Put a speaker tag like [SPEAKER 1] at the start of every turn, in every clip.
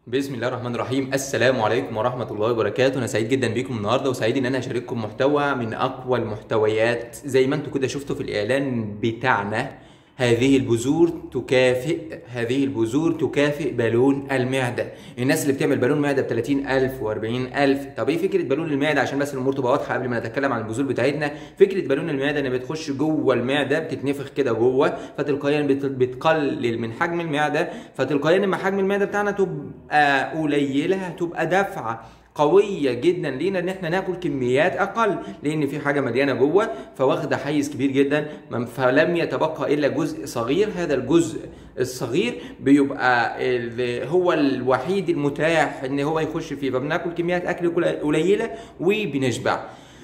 [SPEAKER 1] بسم الله الرحمن الرحيم السلام عليكم ورحمة الله وبركاته أنا سعيد جدا بيكم النهاردة وسعيد إن أنا أشارككم محتوى من أقوى المحتويات زي ما أنتم كده شفتوا في الإعلان بتاعنا هذه البذور تكافئ هذه البذور تكافئ بالون المعدة الناس اللي بتعمل بالون معدة ب 30000 و40000 طب ايه فكرة بالون المعدة عشان بس الامور تبقى واضحة قبل ما نتكلم عن البذور بتاعتنا فكرة بالون المعدة ان بتخش جوه المعدة بتتنفخ كده جوه فتلقائيا بت- بتقلل من حجم المعدة فتلقائيا لما حجم المعدة بتاعنا تبقى قليلة هتبقى دافعة قويه جدا لينا ان احنا ناكل كميات اقل لان في حاجه مليانه جوه فواخده حيز كبير جدا من- فلم يتبقى الا جزء صغير هذا الجزء الصغير بيبقى ال- هو الوحيد المتاح ان هو يخش فيه فبناكل كميات اكل قل- قليله وبنشبع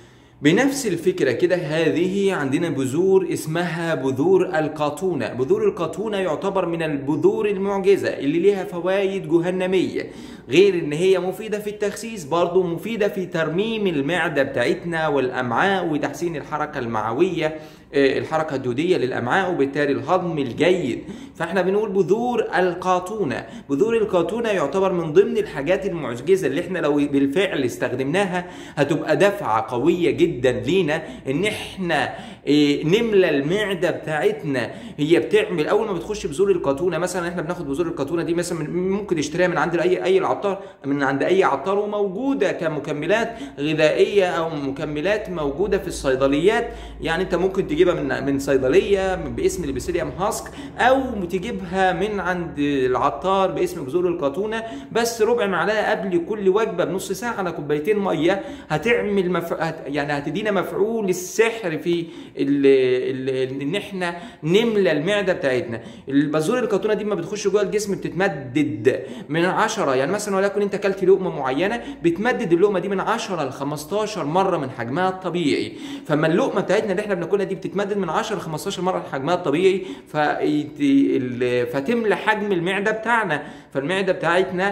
[SPEAKER 1] بنفس الفكرة كده هذه عندنا بذور اسمها بذور القاطونة بذور القاطونة يعتبر من البذور المعجزة اللي ليها فوائد جهنمية غير ان هي مفيدة في التخسيس برضو مفيدة في ترميم المعدة بتاعتنا والامعاء وتحسين الحركة المعوية آه، الحركة الدودية للأمعاء وبالتالي الهضم الجيد فاحنا بنقول بذور القاطونة بذور القاطونة يعتبر من ضمن الحاجات المعجزة اللي احنا لو بالفعل استخدمناها هتبقى دفعة قوية جدا لينا ان احنا آه، نملى المعدة بتاعتنا هي بتعمل اول ما بتخش بذور القاطونة مثلا احنا بناخد بذور القاطونة دي مثلا من- ممكن نشتريها من عند اي اي العطار من عند اي عطار وموجودة كمكملات غذائية او مكملات موجودة في الصيدليات يعني انت ممكن تجيبها من من صيدليه باسم البسيليوم هاسك او تجيبها من عند العطار باسم بذور القاطونه بس ربع معلقه قبل كل وجبه بنص ساعه على كوبايتين ميه هتعمل مف... هت... يعني هتدينا مفعول السحر في ال... ال... ان احنا نملى المعده بتاعتنا البذور القاطونه دي ما بتخش جوه الجسم بتتمدد من 10 يعني مثلا ولكن انت اكلت لقمه معينه بتمدد اللقمه دي من 10 ل 15 مره من حجمها الطبيعي فما اللقمه بتاعتنا اللي احنا بناكلها دي بتتمدد من 10 ل 15 مره حجمها الطبيعي فيت- ال- فتملى حجم المعده بتاعنا فالمعده بتاعتنا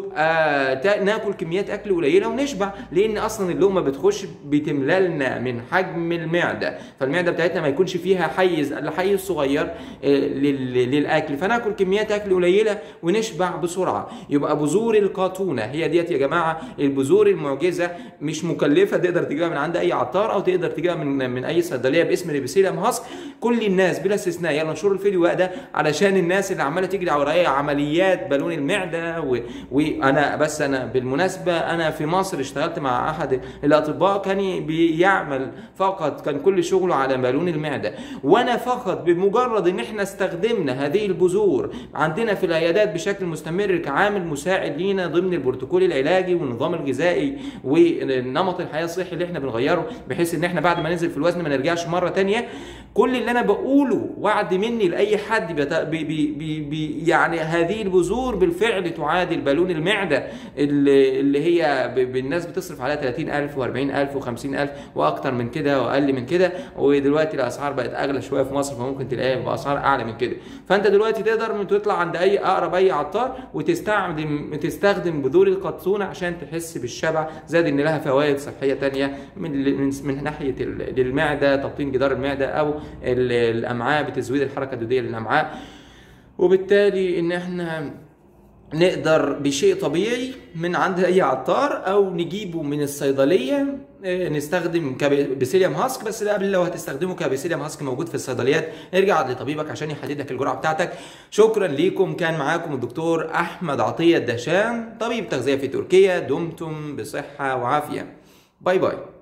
[SPEAKER 1] تبقى تا- ناكل كميات اكل قليله ونشبع لان اصلا اللقمه بتخش بتملى لنا من حجم المعده فالمعده بتاعتنا ما يكونش فيها حيز الا حيز صغير آه، لل- للاكل فناكل كميات اكل قليله ونشبع بسرعه يبقى بذور القاطونه هي ديت يا جماعه البذور المعجزه مش مكلفه تقدر تجيبها من عند اي عطار او تقدر تجيبها من من اي صيدليه باسم ريبسيليوم هاسك كل الناس بلا استثناء يلا انشروا الفيديو بقى ده علشان الناس اللي عماله تجري ورايا عمليات بالون المعده و... وانا بس انا بالمناسبه انا في مصر اشتغلت مع احد الاطباء كان بيعمل فقط كان كل شغله على بالون المعده وانا فقط بمجرد ان احنا استخدمنا هذه البذور عندنا في العيادات بشكل مستمر كعامل مساعد لينا ضمن البروتوكول العلاجي والنظام الغذائي ونمط الحياه الصحي اللي احنا بنغيره بحيث ان احنا بعد ما ننزل في الوزن ما نرجعش مره تانية كل اللي انا بقوله وعد مني لاي حد بيت... بي... بي... بي... بي... يعني هذه البذور بالفعل تعادل بالون المعده اللي, اللي هي ب... ب- الناس بتصرف عليها 30000 و40000 و50000 واكتر من كده واقل من كده ودلوقتي الاسعار بقت اغلى شويه في مصر فممكن تلاقيها باسعار اعلى من كده فانت دلوقتي تقدر من تطلع عند اي اقرب اي عطار وتستخدم تستخدم بذور القطونه عشان تحس بالشبع زائد ان لها فوائد صحيه تانية من من, من ناحيه ال- المعده تبطين جدار المعده او ال- الامعاء بتزويد الحركه الدوديه للامعاء وبالتالي ان احنا نقدر بشيء طبيعي من عند اي عطار او نجيبه من الصيدليه آه، نستخدم كابيسيليوم هاسك بس ده قبل لو هتستخدمه كابيسيليوم هاسك موجود في الصيدليات ارجع لطبيبك عشان يحدد لك الجرعه بتاعتك شكرا ليكم كان معاكم الدكتور احمد عطيه الدهشان طبيب تغذيه في تركيا دمتم بصحه وعافيه باي باي